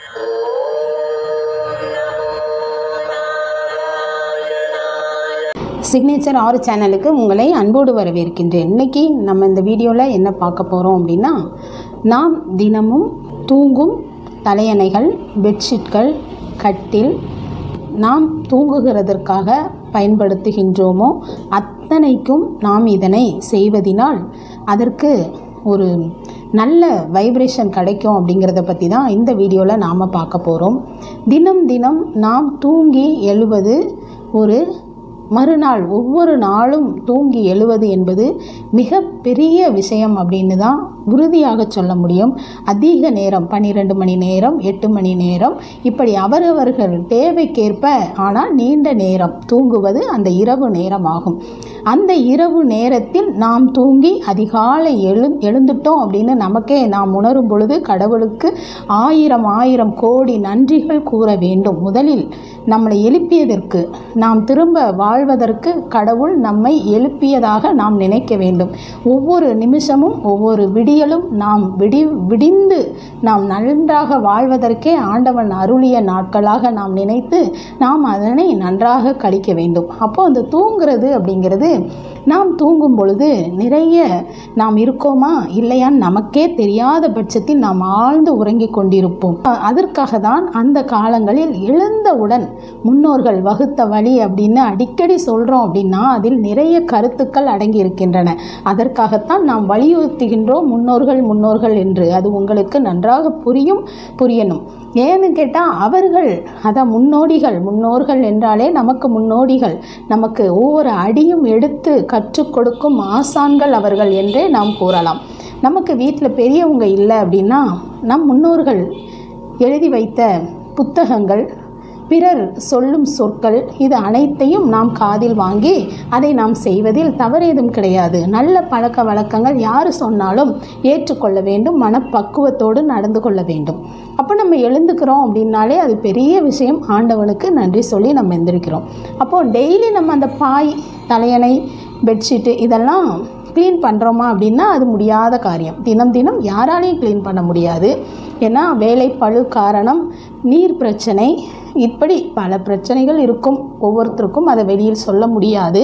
signature ஆறு சேனலுக்கு உங்களை அன்போடு வரவேற்கின்றேன் இன்னைக்கு நம்ம இந்த வீடியோவில் என்ன பார்க்க போகிறோம் அப்படின்னா நாம் தினமும் தூங்கும் தலையணைகள் பெட்ஷீட்கள் கட்டில் நாம் தூங்குகிறதற்காக பயன்படுத்துகின்றோமோ அத்தனைக்கும் நாம் இதனை செய்வதினால் அதற்கு ஒரு நல்ல வைப்ரேஷன் கிடைக்கும் அப்படிங்கிறத பற்றி தான் இந்த வீடியோவில் நாம் பார்க்க போகிறோம் தினம் தினம் நாம் தூங்கி எழுவது ஒரு மறுநாள் ஒவ்வொரு நாளும் தூங்கி எழுவது என்பது மிக பெரிய விஷயம் அப்படின்னு தான் உறுதியாக சொல்ல முடியும் அதிக நேரம் பன்னிரெண்டு மணி நேரம் எட்டு மணி நேரம் இப்படி அவரவர்கள் தேவைக்கேற்ப ஆனால் நீண்ட நேரம் தூங்குவது அந்த இரவு நேரம் ஆகும் அந்த இரவு நேரத்தில் நாம் தூங்கி அதிகாலை எழு எழுந்துட்டோம் அப்படின்னு நமக்கே நாம் உணரும் பொழுது கடவுளுக்கு ஆயிரம் ஆயிரம் கோடி நன்றிகள் கூற வேண்டும் முதலில் நம்மளை எழுப்பியதற்கு நாம் திரும்ப வாழ்வதற்கு கடவுள் நம்மை எழுப்பியதாக நாம் நினைக்க வேண்டும் ஒவ்வொரு நிமிஷமும் ஒவ்வொரு விடியலும் நாம் விடி விடிந்து நாம் நன்றாக வாழ்வதற்கே ஆண்டவன் அருளிய நாட்களாக நாம் நினைத்து நாம் அதனை நன்றாக கழிக்க வேண்டும் அப்போ அந்த தூங்குறது அப்படிங்கிறது நாம் தூங்கும் பொழுது நிறைய நாம் இருக்கோமா இல்லையான்னு நமக்கே தெரியாத பட்சத்தில் நாம் ஆழ்ந்து உறங்கிக் கொண்டிருப்போம் அதற்காக தான் அந்த காலங்களில் எழுந்தவுடன் முன்னோர்கள் வகுத்த வழி அப்படின்னு அடிக்கடி சொல்கிறோம் அப்படின்னா அதில் நிறைய கருத்துக்கள் அடங்கி இருக்கின்றன அதற்காகத்தான் நாம் வலியுறுத்துகின்றோம் முன்னோர்கள் முன்னோர்கள் என்று அது உங்களுக்கு நன்றாக புரியும் புரியணும் ஏன்னு கேட்டால் அவர்கள் அதான் முன்னோடிகள் முன்னோர்கள் என்றாலே நமக்கு முன்னோடிகள் நமக்கு ஒவ்வொரு அடியும் எடுத்து கற்றுக் கொடுக்கும் ஆசான்கள் அவர்கள் என்றே நாம் கூறலாம் நமக்கு வீட்டில் பெரியவங்க இல்லை அப்படின்னா நம் முன்னோர்கள் எழுதி வைத்த புத்தகங்கள் பிறர் சொல்லும் சொற்கள் இது அனைத்தையும் நாம் காதில் வாங்கி அதை நாம் செய்வதில் தவறேதும் கிடையாது நல்ல பழக்க வழக்கங்கள் யார் சொன்னாலும் ஏற்றுக்கொள்ள வேண்டும் மனப்பக்குவத்தோடு நடந்து கொள்ள வேண்டும் அப்போ நம்ம எழுந்துக்கிறோம் அப்படின்னாலே அது பெரிய விஷயம் ஆண்டவனுக்கு நன்றி சொல்லி நம்ம எந்திரிக்கிறோம் அப்போது டெய்லி நம்ம அந்த பாய் தலையணை பெட்ஷீட்டு இதெல்லாம் க்ளீன் பண்ணுறோமா அப்படின்னா அது முடியாத காரியம் தினம் தினம் யாராலையும் க்ளீன் பண்ண முடியாது ஏன்னா வேலை பழு காரணம் நீர் பிரச்சனை இப்படி பல பிரச்சனைகள் இருக்கும் ஒவ்வொருத்தருக்கும் அதை வெளியில் சொல்ல முடியாது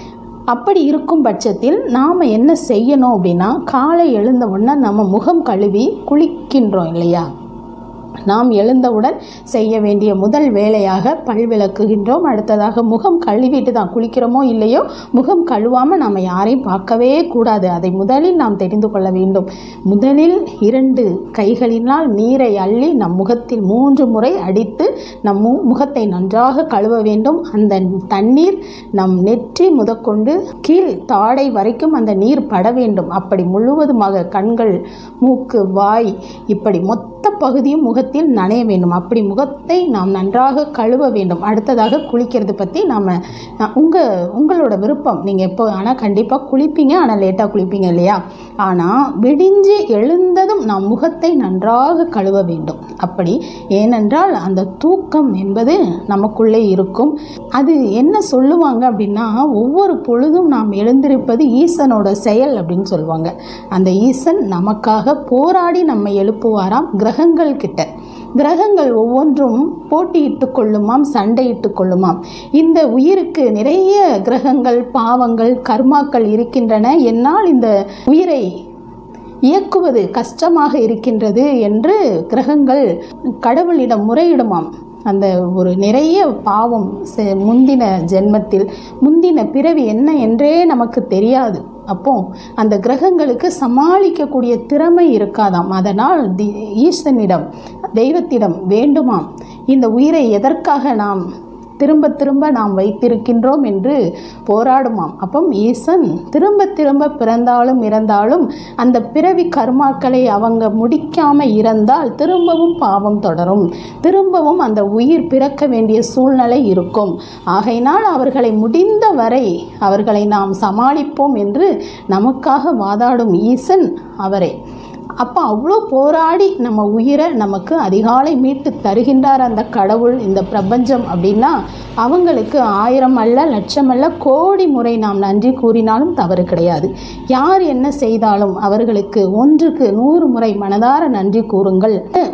அப்படி இருக்கும் பட்சத்தில் நாம் என்ன செய்யணும் அப்படின்னா காலை எழுந்த உடனே நம்ம முகம் கழுவி குளிக்கின்றோம் இல்லையா நாம் எழுந்தவுடன் செய்ய வேண்டிய முதல் வேலையாக பல் விளக்குகின்றோம் அடுத்ததாக முகம் கழுவிட்டு தான் குளிக்கிறோமோ இல்லையோ முகம் கழுவாமல் நாம் யாரையும் பார்க்கவே கூடாது அதை முதலில் நாம் தெரிந்து கொள்ள வேண்டும் முதலில் இரண்டு கைகளினால் நீரை அள்ளி நம் முகத்தில் மூன்று முறை அடித்து நம் மு முகத்தை நன்றாக கழுவ வேண்டும் அந்த தண்ணீர் நம் நெற்றி முதற்கொண்டு கீழ் தாடை வரைக்கும் அந்த நீர் பட வேண்டும் அப்படி முழுவதுமாக கண்கள் மூக்கு வாய் இப்படி மொத்த பகுதியும் முகத்தில் நனைய வேண்டும் அப்படி முகத்தை நாம் நன்றாக கழுவ வேண்டும் அடுத்ததாக குளிக்கிறது பற்றி நாம் உங்கள் உங்களோட விருப்பம் நீங்கள் எப்போ ஆனால் கண்டிப்பாக குளிப்பீங்க ஆனால் லேட்டாக குளிப்பீங்க இல்லையா ஆனால் விடிஞ்சு எழுந்ததும் நாம் முகத்தை நன்றாக கழுவ வேண்டும் அப்படி ஏனென்றால் அந்த தூக்கம் என்பது நமக்குள்ளே இருக்கும் அது என்ன சொல்லுவாங்க அப்படின்னா ஒவ்வொரு பொழுதும் நாம் எழுந்திருப்பது ஈசனோட செயல் அப்படின்னு சொல்லுவாங்க அந்த ஈசன் நமக்காக போராடி நம்மை எழுப்புவாராம் கிரகங்கள் கிட்ட கிரகங்கள் ஒவ்வொன்றும் போட்டியிட்டு கொள்ளுமாம் சண்டையிட்டு கொள்ளுமாம் இந்த உயிருக்கு நிறைய கிரகங்கள் பாவங்கள் கர்மாக்கள் இருக்கின்றன என்னால் இந்த உயிரை இயக்குவது கஷ்டமாக இருக்கின்றது என்று கிரகங்கள் கடவுளிடம் முறையிடுமாம் அந்த ஒரு நிறைய பாவம் முந்தின ஜென்மத்தில் முந்தின பிறவி என்ன என்றே நமக்கு தெரியாது அப்போ அந்த கிரகங்களுக்கு சமாளிக்கக்கூடிய திறமை இருக்காதாம் அதனால் தி ஈசனிடம் தெய்வத்திடம் வேண்டுமாம் இந்த உயிரை எதற்காக நாம் திரும்ப திரும்ப நாம் வைத்திருக்கின்றோம் என்று போராடுமாம் அப்போ ஈசன் திரும்ப திரும்ப பிறந்தாலும் இறந்தாலும் அந்த பிறவி கர்மாக்களை அவங்க முடிக்காம இறந்தால் திரும்பவும் பாவம் தொடரும் திரும்பவும் அந்த உயிர் பிறக்க வேண்டிய சூழ்நிலை இருக்கும் ஆகையினால் அவர்களை முடிந்த வரை அவர்களை நாம் சமாளிப்போம் என்று நமக்காக வாதாடும் ஈசன் அவரே அப்போ அவ்வளோ போராடி நம்ம உயிரை நமக்கு அதிகாலை மீட்டு தருகின்றார் அந்த கடவுள் இந்த பிரபஞ்சம் அப்படின்னா அவங்களுக்கு ஆயிரம் அல்ல லட்சம் அல்ல கோடி முறை நாம் நன்றி கூறினாலும் தவறு கிடையாது யார் என்ன செய்தாலும் அவர்களுக்கு ஒன்றுக்கு நூறு முறை மனதார நன்றி கூறுங்கள்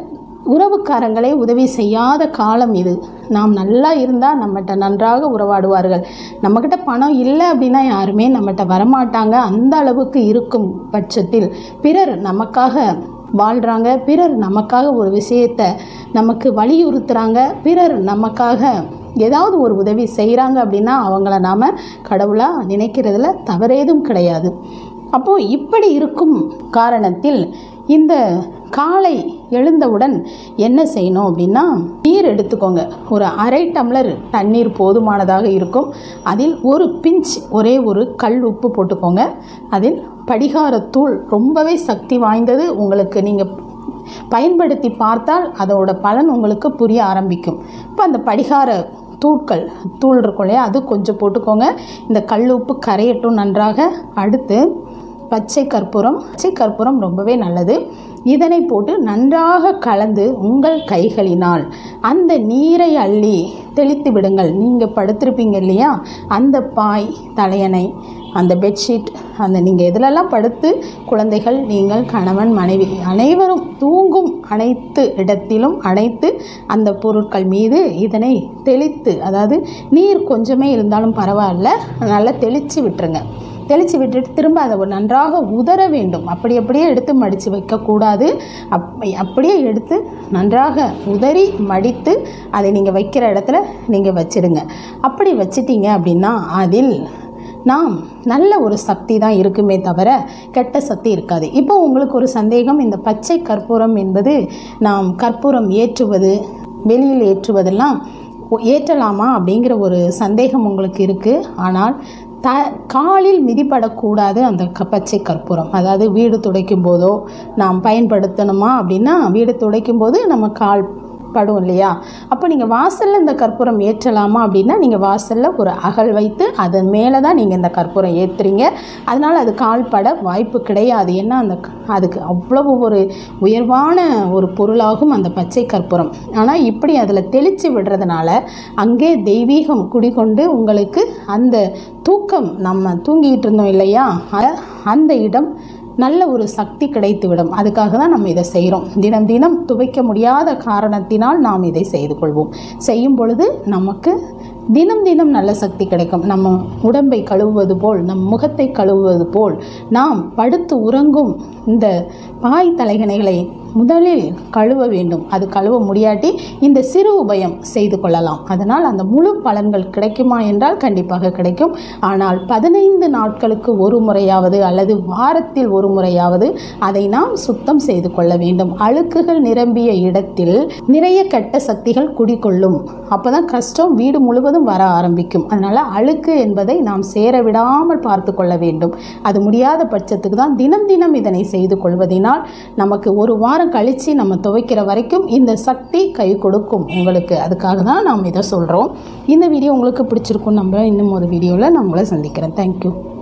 உறவுக்காரங்களே உதவி செய்யாத காலம் இது நாம் நல்லா இருந்தால் நம்மகிட்ட நன்றாக உறவாடுவார்கள் நம்மக்கிட்ட பணம் இல்லை அப்படின்னா யாருமே நம்மகிட்ட வரமாட்டாங்க அந்த அளவுக்கு இருக்கும் பட்சத்தில் பிறர் நமக்காக வாழ்கிறாங்க பிறர் நமக்காக ஒரு விஷயத்தை நமக்கு வலியுறுத்துகிறாங்க பிறர் நமக்காக ஏதாவது ஒரு உதவி செய்கிறாங்க அப்படின்னா அவங்கள நாம் கடவுளாக நினைக்கிறதுல தவறேதும் கிடையாது அப்போது இப்படி இருக்கும் காரணத்தில் இந்த காலை எழுந்தவுடன் என்ன செய்யணும் அப்படின்னா நீர் எடுத்துக்கோங்க ஒரு அரை டம்ளர் தண்ணீர் போதுமானதாக இருக்கும் அதில் ஒரு பிஞ்ச் ஒரே ஒரு கல் உப்பு போட்டுக்கோங்க அதில் படிகாரத்தூள் ரொம்பவே சக்தி வாய்ந்தது உங்களுக்கு நீங்கள் பயன்படுத்தி பார்த்தால் அதோட பலன் உங்களுக்கு புரிய ஆரம்பிக்கும் இப்போ அந்த படிகார தூட்கள் தூள் இருக்கும் இல்லையா அது கொஞ்சம் போட்டுக்கோங்க இந்த கல் உப்பு கரையட்டும் நன்றாக அடுத்து பச்சை கற்பூரம் பச்சை கற்பூரம் ரொம்பவே நல்லது இதனை போட்டு நன்றாக கலந்து உங்கள் கைகளினால் அந்த நீரை அள்ளி தெளித்து விடுங்கள் நீங்கள் படுத்திருப்பீங்க இல்லையா அந்த பாய் தலையணை அந்த பெட்ஷீட் அந்த நீங்கள் எதிலெல்லாம் படுத்து குழந்தைகள் நீங்கள் கணவன் மனைவி அனைவரும் தூங்கும் அனைத்து இடத்திலும் அனைத்து அந்த பொருட்கள் மீது இதனை தெளித்து அதாவது நீர் கொஞ்சமே இருந்தாலும் பரவாயில்ல நல்லா தெளித்து விட்டுருங்க தெளித்து விட்டுட்டு திரும்ப அதை ஒரு நன்றாக உதற வேண்டும் அப்படி அப்படியே எடுத்து மடித்து வைக்கக்கூடாது அப் அப்படியே எடுத்து நன்றாக உதறி மடித்து அதை நீங்கள் வைக்கிற இடத்துல நீங்கள் வச்சிடுங்க அப்படி வச்சிட்டீங்க அப்படின்னா அதில் நாம் நல்ல ஒரு சக்தி தான் இருக்குமே தவிர கெட்ட சக்தி இருக்காது இப்போ உங்களுக்கு ஒரு சந்தேகம் இந்த பச்சை கற்பூரம் என்பது நாம் கற்பூரம் ஏற்றுவது வெளியில் ஏற்றுவதெல்லாம் ஏற்றலாமா அப்படிங்கிற ஒரு சந்தேகம் உங்களுக்கு இருக்குது ஆனால் த காலில் மிதிப்படக்கூடாது அந்த க பச்சை கற்பூரம் அதாவது வீடு துடைக்கும் போதோ நாம் பயன்படுத்தணுமா அப்படின்னா வீடு துடைக்கும் போது நம்ம கால் படும் இல்லையா அப்போ நீங்கள் வாசலில் இந்த கற்பூரம் ஏற்றலாமா அப்படின்னா நீங்கள் வாசலில் ஒரு அகல் வைத்து அதன் மேலே தான் நீங்கள் இந்த கற்பூரம் ஏற்றுறீங்க அதனால் அது கால் பட வாய்ப்பு கிடையாது ஏன்னா அந்த அதுக்கு அவ்வளவு ஒரு உயர்வான ஒரு பொருளாகும் அந்த பச்சை கற்பூரம் ஆனால் இப்படி அதில் தெளித்து விடுறதுனால அங்கே தெய்வீகம் குடிகொண்டு உங்களுக்கு அந்த தூக்கம் நம்ம தூங்கிட்டு இருந்தோம் இல்லையா அந்த இடம் நல்ல ஒரு சக்தி கிடைத்துவிடும் அதுக்காக தான் நம்ம இதை செய்கிறோம் தினம் தினம் துவைக்க முடியாத காரணத்தினால் நாம் இதை செய்து கொள்வோம் செய்யும் பொழுது நமக்கு தினம் தினம் நல்ல சக்தி கிடைக்கும் நம்ம உடம்பை கழுவுவது போல் நம் முகத்தை கழுவுவது போல் நாம் படுத்து உறங்கும் இந்த பாய் தலைகணைகளை முதலில் கழுவ வேண்டும் அது கழுவ முடியாட்டி இந்த சிறு உபயம் செய்து கொள்ளலாம் அதனால் அந்த முழு பலன்கள் கிடைக்குமா என்றால் கண்டிப்பாக கிடைக்கும் ஆனால் பதினைந்து நாட்களுக்கு ஒரு முறையாவது அல்லது வாரத்தில் ஒரு முறையாவது அதை நாம் சுத்தம் செய்து கொள்ள வேண்டும் அழுக்குகள் நிரம்பிய இடத்தில் நிறைய கெட்ட சக்திகள் குடிக்கொள்ளும் அப்போதான் கஷ்டம் வீடு முழுவதும் வர ஆரம்பிக்கும் அதனால் அழுக்கு என்பதை நாம் சேர விடாமல் பார்த்து கொள்ள வேண்டும் அது முடியாத பட்சத்துக்கு தான் தினம் தினம் இதனை செய்து கொள்வதனால் நமக்கு ஒரு வாரம் கழித்து நம்ம துவைக்கிற வரைக்கும் இந்த சக்தி கை கொடுக்கும் உங்களுக்கு அதுக்காக தான் நாம் இதை சொல்கிறோம் இந்த வீடியோ உங்களுக்கு பிடிச்சிருக்கும் நம்ம இன்னும் ஒரு வீடியோவில் நான் உங்களை சந்திக்கிறேன் தேங்க்யூ